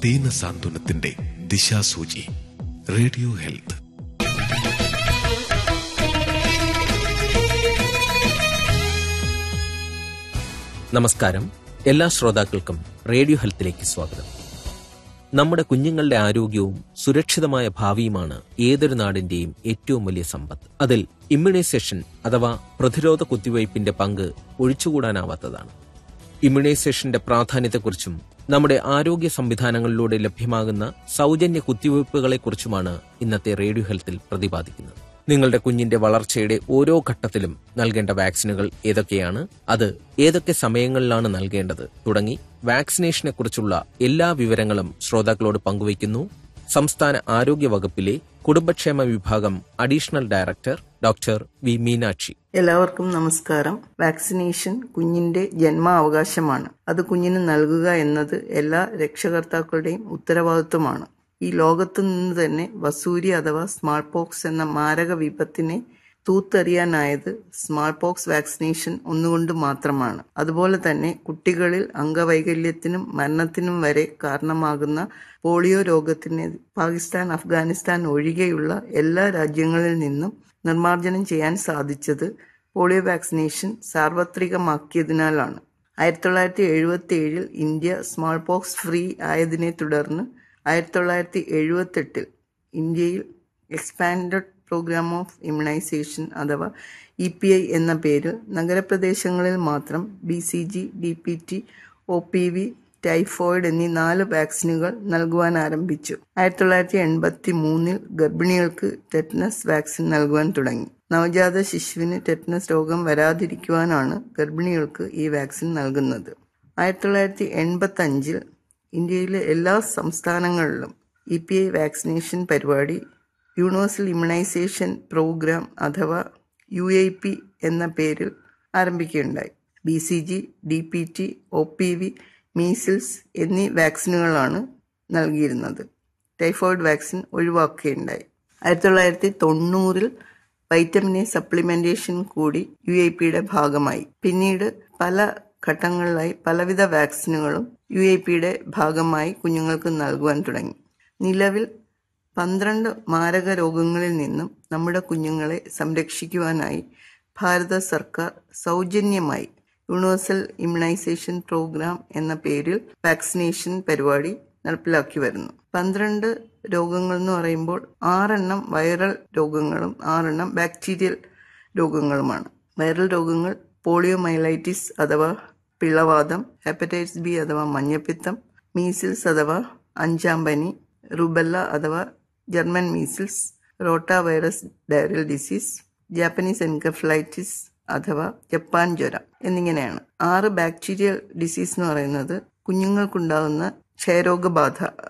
ദീന സാന്ത്വനത്തിന്റെ ദിശാസൂചി radio health നമസ്കാരം എല്ലാ ശ്രോതാക്കൾക്കും റേഡിയോ ഹെൽത്തിലേക്ക് സ്വാഗതം നമ്മുടെ കുഞ്ഞുങ്ങളുടെ ആരോഗ്യവും സുരക്ഷിതമായ ഭാവിയുമാണ് ഏതൊരു നാടിന്റെയും ഏറ്റവും വലിയ സമ്പത്ത് അതിൽ ഇമ്മ്യൂണൈസേഷൻ അഥവാ പ്രതിരോധ കുത്തിവയ്പ്പിന്റെ പങ്ക് ഒഴിച്ചുകൂടാനാവാത്തതാണ് ഇമ്മ്യൂണൈസേഷന്റെ പ്രാധാന്യത്തെക്കുറിച്ചും നമ്മുടെ ആരോഗ്യ സംവിധാനങ്ങളിലൂടെ ലഭ്യമാകുന്ന സൗജന്യ കുത്തിവയ്പ്പുകളെക്കുറിച്ചുമാണ് ഇന്നത്തെ റേഡിയോ ഹെൽത്തിൽ പ്രതിപാദിക്കുന്നത് നിങ്ങളുടെ കുഞ്ഞിന്റെ വളർച്ചയുടെ ഓരോ ഘട്ടത്തിലും നൽകേണ്ട വാക്സിനുകൾ ഏതൊക്കെയാണ് അത് ഏതൊക്കെ സമയങ്ങളിലാണ് നൽകേണ്ടത് തുടങ്ങി വാക്സിനേഷനെ കുറിച്ചുള്ള എല്ലാ വിവരങ്ങളും ശ്രോതാക്കളോട് പങ്കുവയ്ക്കുന്നു സംസ്ഥാന ആരോഗ്യ വകുപ്പിലെ കുടുംബക്ഷേമ വിഭാഗം additional director doctor V Meenakshi എല്ലാവർക്കും നമസ്കാരം വാക്സിനേഷൻ കുഞ്ഞിന്റെ ജന്മാവകാശമാണ് അത് കുഞ്ഞിന് നൽകുക എന്നത് എല്ലാ രക്ഷകർത്താക്കളുടെയും ഉത്തരവാദിത്വമാണ് ഈ ലോകത്തു നിന്ന് തന്നെ വസൂരി അഥവാ സ്മാൾ പോക്സ് എന്ന മാരക വിപത്തിനെ തൂത്തെറിയാനായത് സ്മാൾ പോക്സ് വാക്സിനേഷൻ ഒന്നുകൊണ്ട് മാത്രമാണ് അതുപോലെ തന്നെ കുട്ടികളിൽ അംഗവൈകല്യത്തിനും മരണത്തിനും വരെ കാരണമാകുന്ന പോളിയോ രോഗത്തിന് പാകിസ്ഥാൻ അഫ്ഗാനിസ്ഥാൻ ഒഴികെയുള്ള എല്ലാ രാജ്യങ്ങളിൽ നിന്നും നിർമ്മാർജ്ജനം ചെയ്യാൻ സാധിച്ചത് പോളിയോ വാക്സിനേഷൻ സാർവത്രികമാക്കിയതിനാലാണ് ആയിരത്തി തൊള്ളായിരത്തി എഴുപത്തി ഏഴിൽ ഇന്ത്യ സ്മാൾ പോക്സ് ഫ്രീ ആയതിനെ തുടർന്ന് ആയിരത്തി തൊള്ളായിരത്തി എഴുപത്തെട്ടിൽ ഇന്ത്യയിൽ എക്സ്പാൻഡഡ് പ്രോഗ്രാം ഓഫ് ഇമ്മ്യൂണൈസേഷൻ അഥവാ ഇ പി ഐ എന്ന പേര് നഗരപ്രദേശങ്ങളിൽ മാത്രം B C G D P T O P V typhoid എന്നീ നാല് വാക്സിനുകൾ നൽകുവാൻ ആരംഭിച്ചു ആയിരത്തി തൊള്ളായിരത്തി എൺപത്തി മൂന്നിൽ ഗർഭിണികൾക്ക് ടെറ്റനസ് വാക്സിൻ നൽകുവാൻ തുടങ്ങി നവജാത ശിശുവിന് ടെറ്റനസ് രോഗം വരാതിരിക്കുവാനാണ് ഗർഭിണികൾക്ക് ഈ വാക്സിൻ നൽകുന്നത് ആയിരത്തി തൊള്ളായിരത്തി എൺപത്തി അഞ്ചിൽ ഇന്ത്യയിലെ എല്ലാ സംസ്ഥാനങ്ങളിലും ഇ പി ഐ വാക്സിനേഷൻ പരിപാടി യൂണിവേഴ്സൽ ഇമ്മ്യൂണൈസേഷൻ പ്രോഗ്രാം അഥവാ യു ഐ പി എന്ന പേരിൽ ആരംഭിക്കുകയുണ്ടായി B C G D P T O P V measles എന്നീ വാക്സിനുകളാണ് നൽകിയിരുന്നത് ടൈഫോയിഡ് വാക്സിൻ ഒഴിവാക്കുകയുണ്ടായി ആയിരത്തി തൊള്ളായിരത്തി തൊണ്ണൂറിൽ വൈറ്റമിൻ എ സപ്ലിമെന്റേഷൻ കൂടി യു ഐ പിയുടെ ഭാഗമായി പിന്നീട് പല ഘട്ടങ്ങളിലായി പലവിധ വാക്സിനുകളും യു ഐ പിയുടെ ഭാഗമായി കുഞ്ഞുങ്ങൾക്ക് നൽകുവാൻ തുടങ്ങി നിലവിൽ പന്ത്രണ്ട് മാരക രോഗങ്ങളിൽ നിന്നും നമ്മുടെ കുഞ്ഞുങ്ങളെ സംരക്ഷിക്കുവാനായി ഭാരത സർക്കാർ സൗജന്യമായി യൂണിവേഴ്സൽ ഇമ്മ്യൂണൈസേഷൻ പ്രോഗ്രാം എന്ന പേരിൽ വാക്സിനേഷൻ പരിപാടി നടപ്പിലാക്കി വരുന്നു പന്ത്രണ്ട് രോഗങ്ങൾ എന്ന് പറയുമ്പോൾ ആറെണ്ണം വൈറൽ രോഗങ്ങളും ആറെണ്ണം ബാക്ടീരിയൽ രോഗങ്ങളുമാണ് വൈറൽ രോഗങ്ങൾ പോളിയോ മൈലൈറ്റിസ് അഥവാ പിളവാദം ഹെപ്പറ്റൈറ്റിസ് ബി അഥവാ മഞ്ഞപ്പിത്തം മീസിൽസ് അഥവാ അഞ്ചാം പനി റുബല്ല അഥവാ German measles rotavirus diarrhoeal disease Japanese encephalitis അഥവാ ജപ്പാൻ ജ്വരം എന്നിങ്ങനെയാണ് ആറ് ബാക്ടീരിയൽ ഡിസീസ് എന്ന് പറയുന്നത് കുഞ്ഞുങ്ങൾക്കുണ്ടാകുന്ന ക്ഷയരോഗബാധ